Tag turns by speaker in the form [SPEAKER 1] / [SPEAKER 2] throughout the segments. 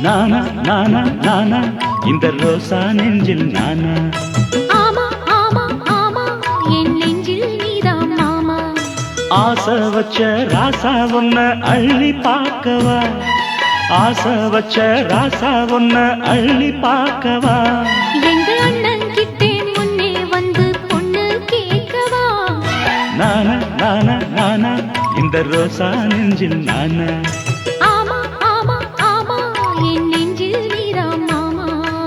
[SPEAKER 1] நானா நானா நானா இந்த ரோசா நெஞ்சில் நானா
[SPEAKER 2] ஆமா ஆமா ஆமா என் நெஞ்சில் நீதான் மாமா
[SPEAKER 1] ஆசை வச்ச ராசா உன்ன அள்ளி பார்க்கவா ஆசை வச்ச ராசா உன்ன அள்ளி பார்க்கவா
[SPEAKER 2] எங்க அண்ணன் கிட்டே முன்னே வந்து பொண்ணு கேட்கவா
[SPEAKER 1] நானா நானா நானா இந்த ரோசா நெஞ்சில் நானா
[SPEAKER 2] ஆமா ஆமா ஆமா என் நெஞ்சில் நீதான் மாமா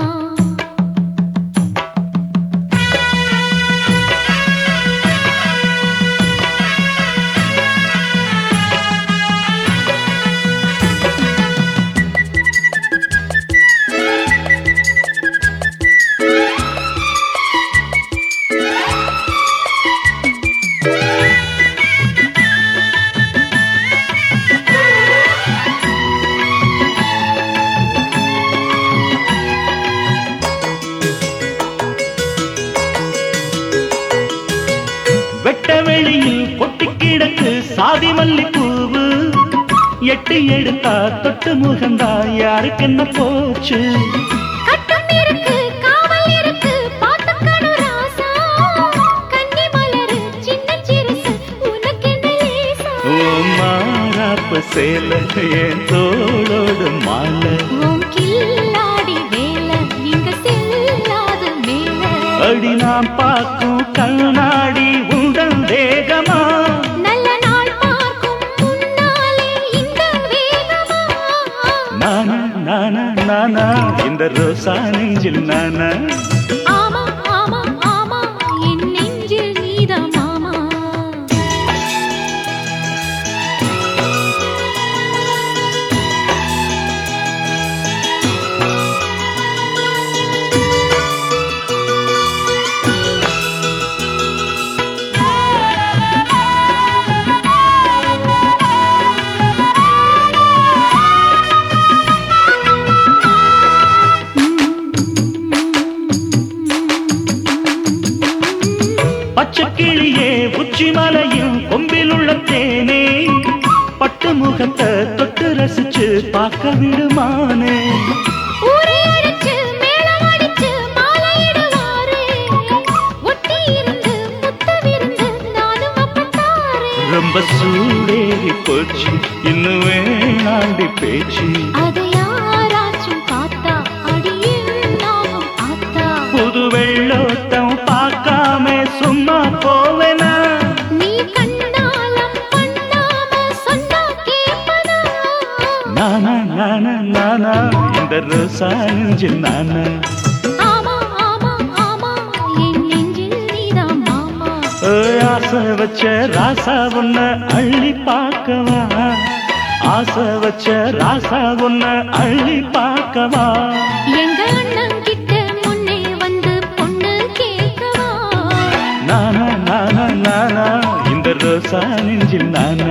[SPEAKER 1] வெட்ட வெளியில் கொட்டி கிடக்கு சாதி மல்லிப்பூவு எட்டு எடுத்தா தொட்டு முகந்தா யாருக்கு என்ன போச்சு
[SPEAKER 2] கட்டம் இருக்கு காவல் இருக்கு பாத்துக்கணும் ராசா கன்னி மலரு சின்ன சிறுசு உனக்கு என்ன லேசா
[SPEAKER 1] ஓ மாறாப்பு சேல என் தோளோடு மாலை
[SPEAKER 2] உன் கில்லாடி வேலை இங்க செல்லாது மேல
[SPEAKER 1] அடி நாம் பார்க்கும் கண்ணாடி உங்கள் தேகமா
[SPEAKER 2] நல்ல நாள் பார்க்கும் முன்னாலே இந்த வேகமா
[SPEAKER 1] நானா நானா நானா இந்த ரோசா நெஞ்சில் நானா
[SPEAKER 2] ஆமா ஆமா ஆமா என் நெஞ்சில் நீதான் மாமா
[SPEAKER 1] பச்சை கிளியே உச்சி மலையும் கொம்பில் உள்ள தேனே பட்டு முகத்தை தொட்டு ரசிச்சு பார்க்க விடுமானே
[SPEAKER 2] ஊரை அடிச்சு மேளம் அடிச்சு மாலையிடுவாரே ஒட்டி இருந்து முத்த விருந்து நானும் அப்பத்தாரே
[SPEAKER 1] ரொம்ப சூடேறி போச்சு இன்னும் வேணாண்டி பேச்சு
[SPEAKER 2] அதை யாராச்சும் பார்த்தா அடியில் நாமும் ஆத்தா
[SPEAKER 1] புது வெள்ளோட்டம் பார்க்காம சும்மா போவேனா
[SPEAKER 2] நீ கண்ணாலம் பண்ணாம சொன்னா கேப்பனா
[SPEAKER 1] நானா நானா நானா இந்த ரோசா நெஞ்சில் நானா
[SPEAKER 2] ஆமா ஆமா ஆமா என் நெஞ்சில் நீதான் மாமா
[SPEAKER 1] ஓய், ஆசை வச்ச ராசா உன்ன அள்ளி பார்க்கவா ஆசை வச்ச ராசா உன்ன அள்ளி பார்க்கவா
[SPEAKER 2] எங்க அண்ணன் கிட்ட முன்னே வந்து பொண்ணு கேட்கவா
[SPEAKER 1] நானா நானா நானா இந்த ரோசா நெஞ்சில் நானா